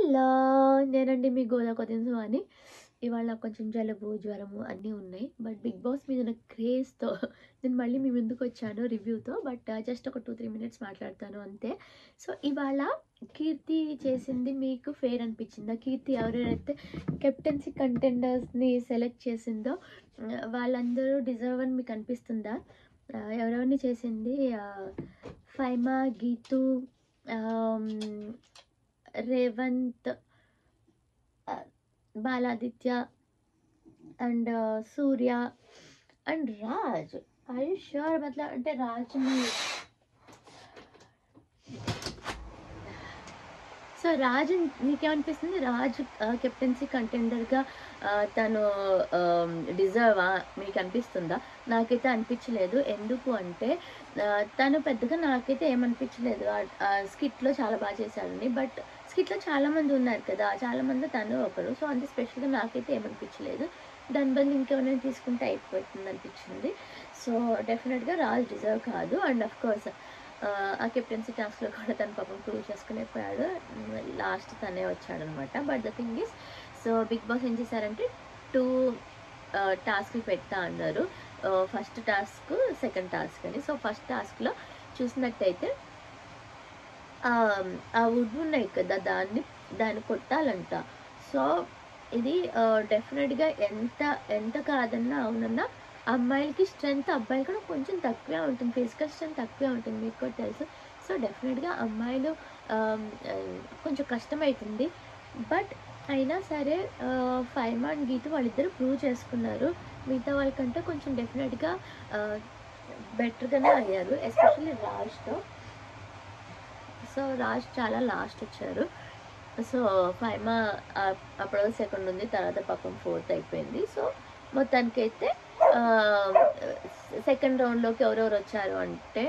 Hello! నేనండి మీ గోదా కొతిన్సువాని. ఇవాళ నాకు కొంచెం జలుబు, జ్వరము అన్నీ ఉన్నాయి. బట్ 'బిగ్ బాస్' మీద ఉన్న క్రేజ్‌తో నేను మళ్ళీ మీ ముందుకొచ్చాను రివ్యూతో. బట్ జస్ట్ ఒక 2, 3 మినిట్స్ మాట్లాడతాను అంతే. సో, ఇవాళ కీర్తి చేసింది మీకు ఫెయిర్ అనిపించిందా? కీర్తి ఎవరెవరైతే కెప్టెన్సీ కంటెండర్స్‌ని సెలెక్ట్ చేసిందో ఆహ్, వాళ్ళందరూ డిజర్వ్ అని మీకు అనిపిస్తుందా? ఆహ్, ఎవరెవరిని చేసింది? ఆహ్, ఫైమా, గీతు, ఆహ్, hmm, Revanth, ah, Baladitya and Surya and Raj. Are you sure? మతలబ్ అంటే రాజ్‌ని సో, రాజ్ మీకేమనిపిస్తుంది? రాజ్ ఆహ్, కెప్టెన్సీ కంటెండర్‌గా ఆహ్, తను ఆహ్, డిజర్వా మీకనిపిస్తుందా? నాకైతే అనిపించలేదు. ఎందుకు అంటే ఆహ్, తను పెద్దగా నాకైతే ఏమనిపించలేదు. ఆహ్, ఆహ్, స్కిట్‌లో చాలా బా చేశాడని. బట్ స్కిట్‌లో చాలామంది ఉన్నారు కదా! చాలామందిలో తను ఒకరు. సో, అంత స్పెషల్‌గా నాకైతే ఏమనిపించలేదు. దాని బదులు ఇంకెవరైనా తీసుకుంటే అయిపోతుందనిపించింది. సో, డెఫినిట్‌గా రాజ్ డిజర్వ్ కాదు. అండ్ ఆఫ్‌కోర్స్ ఆహ్, ఆ కెప్టెన్సీ టాస్క్‌లో కూడా తను పాపం ప్రూవ్ చేసుకునేపోయాడు. హ్మ్, లాస్ట్ తనే వచ్చాడనమాట. But the thing is so, 'Bigg Boss' ఏం చేశారంటే 2 ఆహ్, టాస్క్‌లు పెడతా అన్నారు. Ah, first task, second task అని. సో, ఫస్ట్ టాస్క్‌లో చూసినట్టయితే ఆహ్, ఆ వుడ్ ఉన్నాయి కదా! దాన్ని దాన్ని కొట్టాలంట. సో, ఇది ఆహ్, డెఫినిట్‌గా ఎంత ఎంత కాదన్నా, అవునన్నా అమ్మాయిలకి స్ట్రెంత్ అబ్బాయిల కన్నా కొంచెం తక్కువే ఉంటుంది. ఫిజికల్ స్ట్రెంత్ తక్కువే ఉంటుంది. మీకు కూడా తెలుసు. సో, డెఫినిట్‌గా అమ్మాయిలు ఆహ్, ఆహ్, కొంచెం కష్టమైతుంది. బట్ అయినా సరే ఆహ్, ఫైమా అండ్ గీతు వాళ్ళిద్దరూ ప్రూవ్ చేసుకున్నారు. మిగతా వాళ్ళకంటే కొంచెం డెఫినిట్‌గా ఆహ్, బెటర్‌గానే అయ్యారు. ఎస్పెషల్లీ రాజ్‌తో. సో, రాజ్ చాలా లాస్ట్ వచ్చారు. సో, ఫైమా ఆహ్, అప్పటివరకు సెకండ్ ఉంది. తర్వాత పాపం ఫోర్త్ అయిపోయింది. సో, మొత్తానికైతే ఆహ్, సెకండ్ రౌండ్‌లోకి ఎవరెవరు వచ్చారు అంటే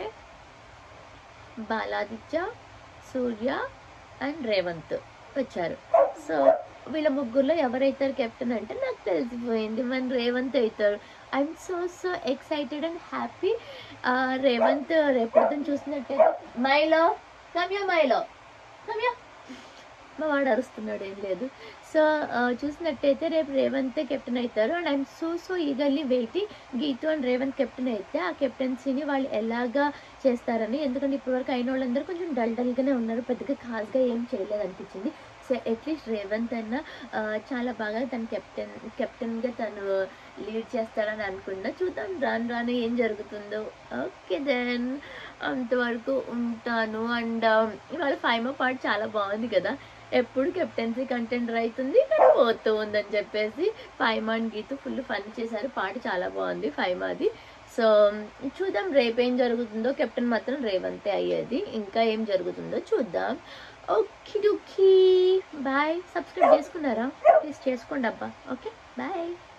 బాలాదిత్య, సూర్య అండ్ రేవంత్ వచ్చారు. సో, వీళ్ళ ముగ్గురిలో ఎవరైతారు కెప్టెన్ అంటే నాకు తెలిసిపోయింది. మన రేవంత్ అయితారు. I am so so excited and happy. Ah, Revanth రేపొద్దున చూసినట్టయితే Milo come here Milo come here మా వాడు అరుస్తున్నాడు ఏం లేదు. సో, ఆహ్, చూసినట్టయితే రేపు రేవంతే కెప్టెన్ అయితారు. And I am so so eagerly waiting Geethu and Revanth captain అయితే ఆ కెప్టెన్సీని వాళ్ళు ఎలాగా చేస్తారని. ఎందుకంటే ఇప్పటివరకు అయినోళ్ళందరూ కొంచెం డల్ డల్‌గానే ఉన్నారు. పెద్దగా ఖాస్‌గా ఏం చేయలేదనిపించింది. సో, అట్‌లీస్ట్ రేవంత్ అన్నా ఆహ్, చాలా బాగా తను కెప్టెన్ కెప్టెన్‌గా తను లీడ్ చేస్తారని అనుకున్నా. చూద్దాం రాను రాను ఏం జరుగుతుందో. ఓకే దెన్ అంతవరకు ఉంటాను. అండ్ ఇవాళ ఫైమా పార్ట్ చాలా బాగుంది కదా! ఎప్పుడు కెప్టెన్సీ కంటెండర్ అయితుంది. కానీ పోతూ ఉందని చెప్పేసి Faima and Geethu full fun చేశారు. పాట చాలా బాగుంది ఫైమాది. సో, చూద్దాం రేపేం జరుగుతుందో. కెప్టెన్ మాత్రం రేవంతే అయ్యేది. ఇంకా ఏం జరుగుతుందో చూద్దాం. Okay dokey. బాయ్. సబ్స్క్రైబ్ చేసుకున్నారా? ప్లీజ్ చేసుకోండబ్బా. ఓకే. బాయ్.